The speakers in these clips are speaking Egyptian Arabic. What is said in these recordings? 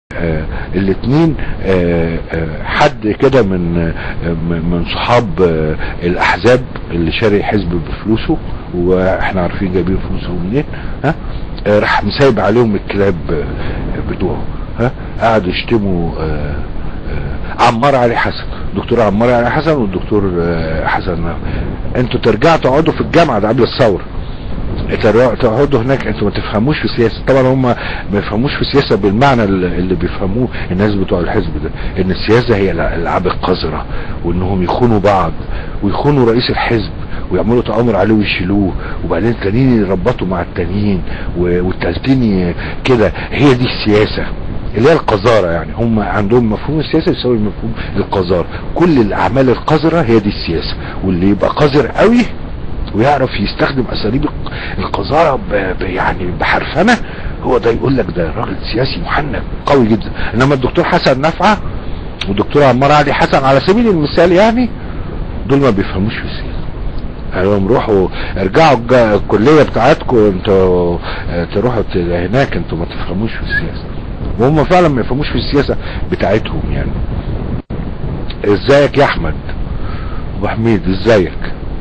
آه الاثنين آه آه حد كده من آه من صحاب آه الاحزاب اللي شاري حزب بفلوسه واحنا عارفين جايبين فلوسه منين ها آه راح مسايب عليهم الكلاب آه بتوعه ها قعدوا يشتموا آه آه عمار علي حسن دكتور عمار علي حسن والدكتور آه حسن انتوا ترجعوا تقعدوا في الجامعه ده قبل الثوره تقعدوا هناك انتوا ما تفهموش في السياسة طبعا هم ما يفهموش في السياسة بالمعنى اللي بيفهموه الناس بتوع الحزب ده ان السياسة هي الالعاب القذرة وانهم يخونوا بعض ويخونوا رئيس الحزب ويعملوا تآمر عليه ويشيلوه وبعدين التانيين يربطوا مع التانيين والتالتين كده هي دي السياسة اللي هي القذارة يعني هم عندهم مفهوم السياسة يساوي مفهوم القذارة كل الاعمال القذرة هي دي السياسة واللي يبقى قذر قوي ويعرف يستخدم اساليب القذارة يعني بحرفنة هو ده يقول لك ده راجل سياسي محنك قوي جدا انما الدكتور حسن نفعه والدكتور عمار علي حسن على سبيل المثال يعني دول ما بيفهموش في السياسة قال لهم روحوا ارجعوا الكلية بتاعتكم انتوا تروحوا هناك انتوا ما تفهموش في السياسة وهم فعلا ما يفهموش في السياسة بتاعتهم يعني ازيك يا احمد ابو حميد ازيك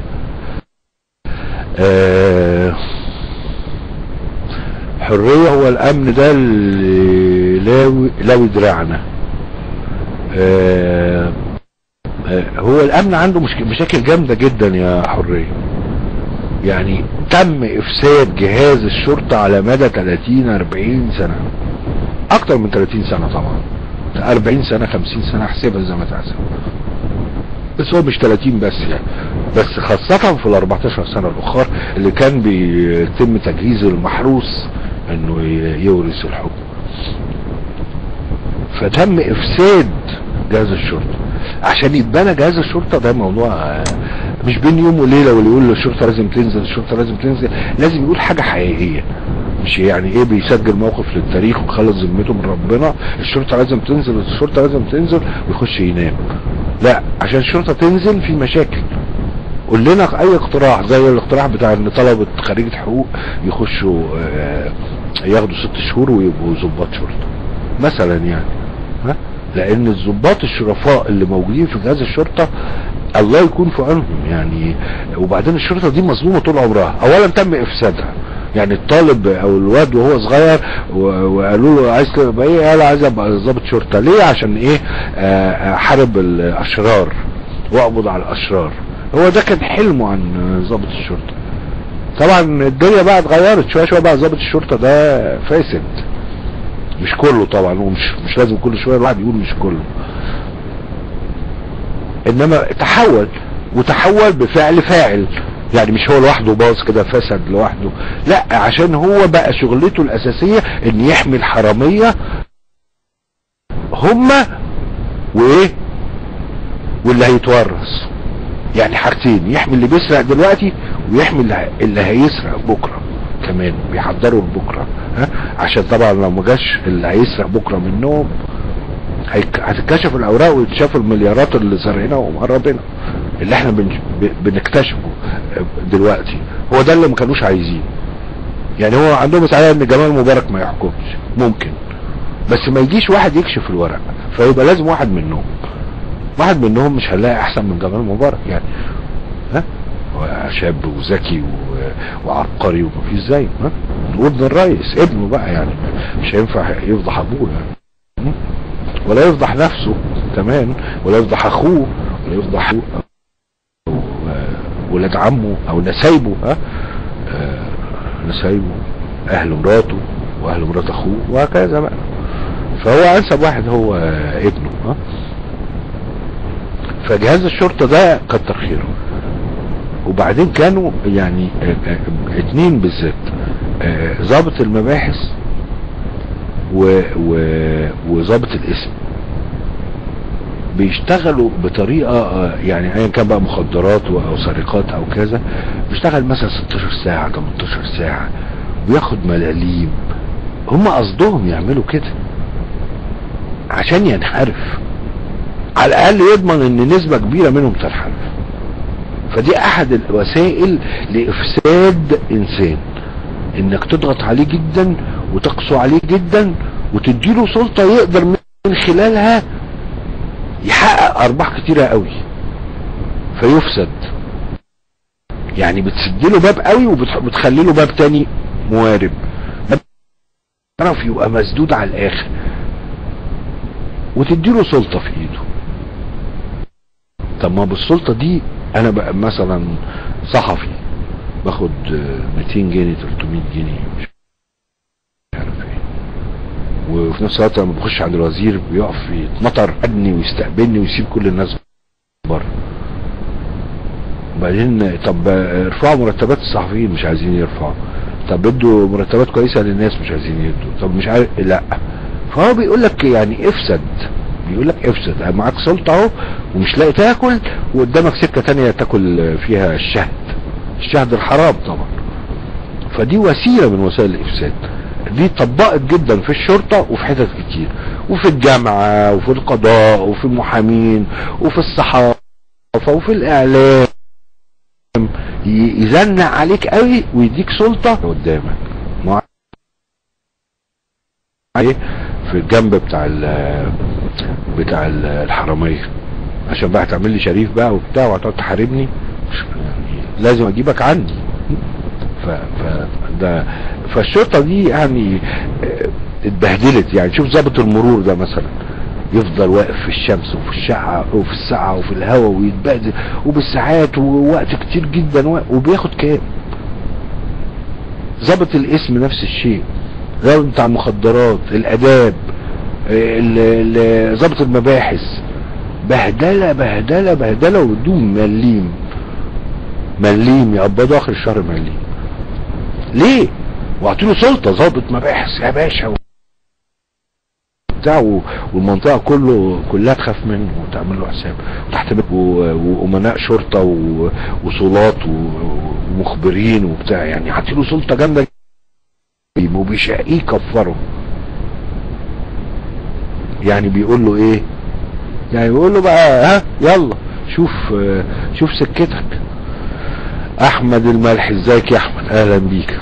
آه حرية هو الامن ده اللي لاوي, لاوي دراعنا آه آه هو الامن عنده مشك... مشاكل جامدة جدا يا حرية يعني تم افساد جهاز الشرطة على مدى 30 40 سنة اكتر من 30 سنة طبعا 40 سنة 50 سنة احسبها زي ما تحسب بس هو مش 30 بس يعني بس خاصة في ال 14 سنة الاخر اللي كان بيتم تجهيز المحروس انه يورث الحكم فتم افساد جهاز الشرطة عشان يتبنى جهاز الشرطة ده موضوع مش بين يوم وليلة واللي يقول الشرطة لازم تنزل الشرطة لازم تنزل لازم يقول حاجة حقيقية مش يعني ايه بيسجل موقف للتاريخ وخلص ذمته من ربنا الشرطة لازم تنزل الشرطة لازم تنزل ويخش ينام لا عشان الشرطة تنزل في مشاكل قول لنا اي اقتراح زي الاقتراح بتاع ان طلبة خريجة حقوق يخشوا ياخدوا ست شهور ويبقوا ضباط شرطة مثلا يعني ها لان الضباط الشرفاء اللي موجودين في جهاز الشرطة الله يكون في عونهم يعني وبعدين الشرطة دي مظلومة طول عمرها اولا تم افسادها يعني الطالب او الواد وهو صغير وقالوا له عايز تبقى ايه قال عايز ابقى ضابط شرطة ليه عشان ايه احارب الاشرار واقبض على الاشرار هو ده كان حلمه عن ضابط الشرطة طبعا الدنيا بقى اتغيرت شوية شوية بقى ضابط الشرطة ده فاسد مش كله طبعا ومش مش لازم كل شوية الواحد يقول مش كله انما تحول وتحول بفعل فاعل يعني مش هو لوحده باظ كده فسد لوحده لا عشان هو بقى شغلته الاساسية ان يحمي الحرامية هما وايه واللي هيتورث يعني حاجتين يحمي اللي بيسرق دلوقتي ويحمي اللي هيسرق بكرة كمان بيحضروا لبكرة ها عشان طبعا لو ما جاش اللي هيسرق بكرة منهم هتتكشف الاوراق ويتشاف المليارات اللي سرقناها ومقربينها اللي احنا بنكتشفه دلوقتي هو ده اللي ما كانوش عايزين يعني هو عندهم مسألة ان جمال مبارك ما يحكمش ممكن بس ما يجيش واحد يكشف الورق فيبقى لازم واحد منهم واحد منهم مش هنلاقي احسن من جمال مبارك يعني ها شاب وذكي وعبقري ومفيش زيه ها وابن الرئيس ابنه بقى يعني مش هينفع يفضح ابوه يعني ولا يفضح نفسه كمان ولا يفضح اخوه ولا يفضح ولاد عمه او نسايبه ها آه نسايبه اهل مراته واهل مرات اخوه وهكذا بقى فهو انسب واحد هو ابنه ها فجهاز الشرطة ده كتر خيره وبعدين كانوا يعني اتنين بالذات ضابط المباحث وضابط الاسم بيشتغلوا بطريقة يعني ايا كان بقى مخدرات او سرقات او كذا بيشتغل مثلا 16 ساعة 18 ساعة وياخد ملاليم هم قصدهم يعملوا كده عشان ينحرف على الاقل يضمن ان نسبة كبيرة منهم تنحرف فدي احد الوسائل لافساد انسان انك تضغط عليه جدا وتقسو عليه جدا وتديله سلطة يقدر من خلالها يحقق ارباح كتيرة قوي فيفسد يعني بتسد له باب قوي وبتخلي له باب تاني موارب تعرف يبقى مسدود على الاخر وتديله سلطة في ايده طب ما بالسلطة دي انا بقى مثلا صحفي باخد 200 جنيه 300 جنيه مش عارف ايه وفي نفس الوقت لما بخش عند الوزير بيقف يتمطر ادني ويستقبلني ويسيب كل الناس بره وبعدين طب ارفعوا مرتبات الصحفيين مش عايزين يرفعوا طب ادوا مرتبات كويسه للناس مش عايزين يدوا طب مش عارف لا فهو بيقول لك يعني افسد بيقول لك افسد معاك سلطه اهو ومش لاقي تاكل وقدامك سكه تانية تاكل فيها الشهد الشهد الحرام طبعا فدي وسيله من وسائل الافساد دي طبقت جدا في الشرطة وفي حتت كتير وفي الجامعة وفي القضاء وفي المحامين وفي الصحافة وفي الاعلام يزنق عليك قوي ويديك سلطة قدامك ما ايه في الجنب بتاع ال بتاع ال الحرامية عشان بقى تعمل لي شريف بقى وبتاع وهتقعد تحاربني يعني لازم اجيبك عندي ف ف ده فالشرطة دي يعني اتبهدلت يعني شوف ضابط المرور ده مثلا يفضل واقف في الشمس وفي الشقة وفي الساعة وفي الهواء ويتبهدل وبالساعات ووقت كتير جدا وبياخد كام ظابط الاسم نفس الشيء ظابط بتاع المخدرات الاداب ظابط المباحث بهدلة بهدلة بهدلة وبدون مليم مليم يقبضوا اخر الشهر مليم ليه واعطيله سلطة ظابط مباحث يا باشا بتاع والمنطقة كله كلها تخاف منه وتعمل له حساب وتحت وامناء شرطة وصولات ومخبرين وبتاع يعني له سلطة جامدة وبيشقيه يكفره يعني بيقول له ايه يعني بيقول له بقى ها يلا شوف شوف سكتك احمد الملح ازيك يا احمد اهلا بيك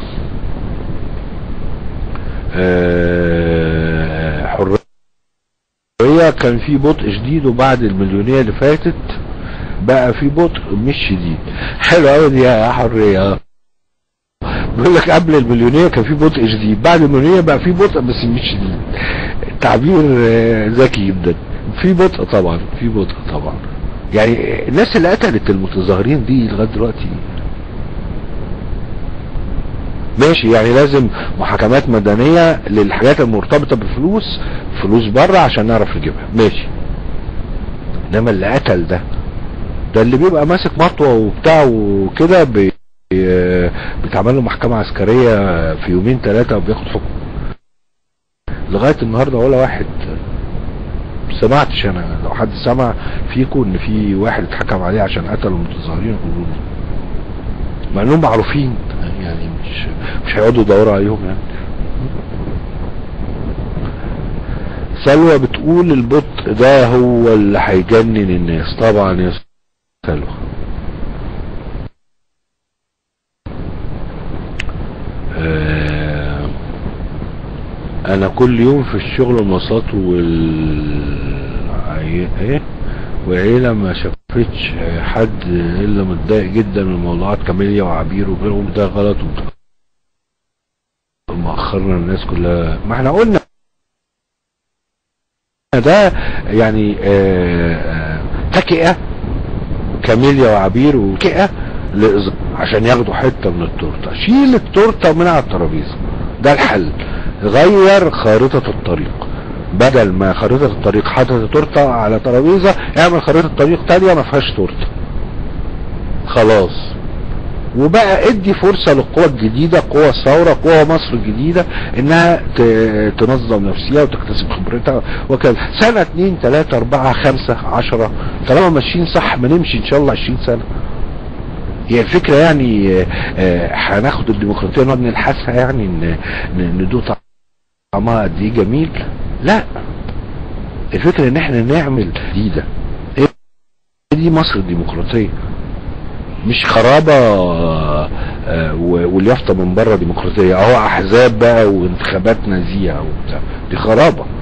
أه حرية كان في بطء شديد وبعد المليونية اللي فاتت بقى في بطء مش شديد حلو قوي دي يا حرية بيقول لك قبل المليونية كان في بطء شديد بعد المليونية بقى في بطء بس مش شديد تعبير ذكي جدا في بطء طبعا في بطء طبعا يعني الناس اللي قتلت المتظاهرين دي لغايه دلوقتي ماشي يعني لازم محاكمات مدنية للحاجات المرتبطة بفلوس فلوس بره عشان نعرف نجيبها ماشي انما اللي قتل ده ده اللي بيبقى ماسك مطوة وبتاع وكده بي بتعمل له محكمة عسكرية في يومين ثلاثة وبياخد حكم لغاية النهاردة ولا واحد سمعتش انا لو حد سمع فيكم ان في واحد اتحكم عليه عشان قتل المتظاهرين يقولوا مع انهم معروفين يعني مش مش هيقعدوا يدوروا عليهم يعني سلوى بتقول البطء ده هو اللي هيجنن الناس طبعا يا سلوى آه انا كل يوم في الشغل المواصلات وال ايه وعيلة ما شافتش حد الا متضايق جدا من موضوعات كاميليا وعبير وغيرهم ده غلط مأخرنا الناس كلها ما احنا قلنا ده يعني تكئة كاميليا وعبير وكئة عشان ياخدوا حتة من التورتة شيل التورتة من على الترابيزة ده الحل غير خارطة الطريق بدل ما خريطة الطريق حاطط تورته على ترابيزة اعمل خريطة طريق تانية ما فيهاش تورته خلاص وبقى ادي فرصة للقوى الجديدة قوى الثورة قوى مصر الجديدة انها تنظم نفسها وتكتسب خبرتها وكذا سنة اتنين تلاتة اربعة خمسة عشرة طالما ماشيين صح ما نمشي ان شاء الله عشرين سنة هي الفكرة يعني هناخد الديمقراطية نقعد نلحسها يعني ندوق طعمها قد ايه جميل لا الفكرة ان احنا نعمل جديدة دي مصر الديمقراطية مش خرابة آه، و- واليافطه من بره ديمقراطيه اهو احزاب بقى وانتخابات نزيهه وبتاع دي خرابه